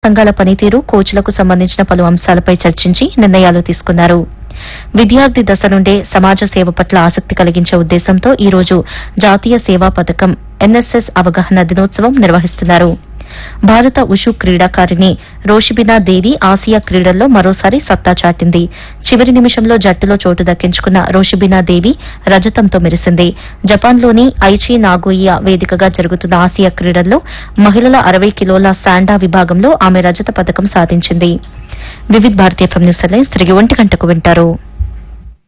సంఘాల పనితీరు కోచ్లకు సంబంధించిన పలు అంశాలపై చర్చించి నిర్ణయాలు తీసుకున్నారు విద్యార్థి దశ నుండే సమాజ సేవ పట్ల ఆసక్తి కలిగించే ఉద్దేశంతో ఈ రోజు జాతీయ సేవా పథకం ఎన్ఎస్ఎస్ అవగాహన దినోత్సవం నిర్వహిస్తున్నారు భారత ఉషు క్రీడాకారిణి రోషిబినా దేవి ఆసియా క్రీడల్లో మరోసారి సత్తా చాటింది చివరి నిమిషంలో జట్టులో చోటు దక్కించుకున్న రోషిబినా దేవి రజతంతో మెరిసింది జపాన్లోని ఐచి నాగోయియా వేదికగా జరుగుతున్న ఆసియా క్రీడల్లో మహిళల అరవై కిలోల శాండా విభాగంలో ఆమె రజత పథకం సాధించింది Vividh Bharatiya FM news headlines తిరిగి ఒంటి గంటకు వింటారు